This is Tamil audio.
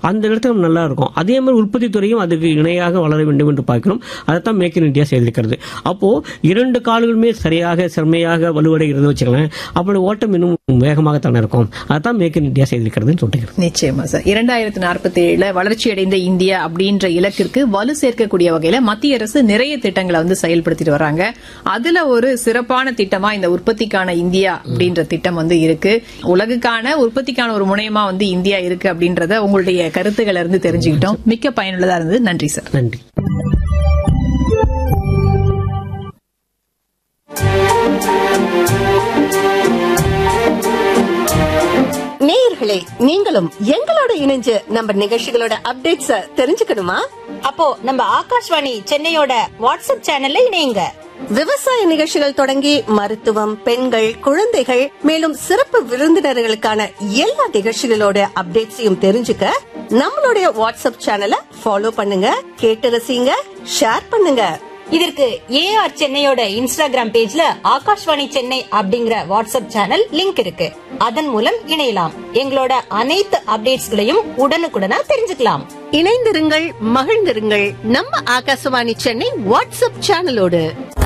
அந்த இடத்துல நம்ம நல்லா இருக்கும் அதே மாதிரி உற்பத்தி துறையும் அதுக்கு இணையாக வளர வேண்டும் என்று பார்க்கணும் அதைத்தான் மேக் இன் இந்தியா செய்திருக்கிறது அப்போ இரண்டு கால்களுமே சரியாக செம்மையாக வலுவடைகிறது வச்சுக்கலாம் அப்படி ஓட்டம் இன்னும் வேகமாக தானே இருக்கும் அதான் மேக் இன் இந்தியா செய்திருக்கிறதுன்னு சொல்லிட்டு நிச்சயமா சார் இரண்டாயிரத்தி நாற்பத்தி ஏழுல வளர்ச்சியடைந்த இந்தியா அப்படின்ற இலக்கிற்கு வலு சேர்க்கக்கூடிய வகையில மத்திய அரசு நிறைய திட்டங்களை வந்து செயல்படுத்திட்டு வராங்க அதுல ஒரு சிறப்பான திட்டமா இந்த உற்பத்திக்கான இந்தியா அப்படின்ற திட்டம் வந்து இருக்கு உலகுக்கான உற்பத்திக்கான ஒரு முனையமா வந்து இந்தியா இருக்கு அப்படின்றத உங்களுடைய கருத்துக்களை இருந்து தெரிஞ்சுக்கிட்டோம் மிக்க பயனுள்ளதா இருந்தது நன்றி சார் நன்றி நேயர்களே நீங்களும் எங்களோட இணைஞ்சு நம்ம நிகழ்ச்சிகளோட அப்டேட்ஸ தெரிஞ்சுக்கணுமா அப்போ நம்ம ஆகாஷ்வாணி சென்னையோட வாட்ஸ்அப் சேனல்ல இணையுங்க விவசாய நிகழ்ச்சிகள் தொடங்கி மருத்துவம் பெண்கள் குழந்தைகள் மேலும் சிறப்பு விருந்தினர்களுக்கான எல்லா நிகழ்ச்சிகளோட அப்டேட்ஸையும் தெரிஞ்சுக்க நம்மளுடைய வாட்ஸ்அப் சேனலை ஃபாலோ பண்ணுங்க கேட்டு ரசிங்க ஷேர் பண்ணுங்க இதற்கு ஏஆர் சென்னையோட இன்ஸ்டாகிராம் பேஜ்ல ஆகாஷ்வாணி சென்னை அப்படிங்கிற வாட்ஸ்அப் சேனல் லிங்க் இருக்கு அதன் மூலம் இணையலாம் எங்களோட அனைத்து அப்டேட்ஸ்களையும் உடனுக்குடனா தெரிஞ்சுக்கலாம் இணைந்திருங்கள் மகிழ்ந்திருங்கள் நம்ம ஆகாசவாணி சென்னை வாட்ஸ்அப் சேனலோடு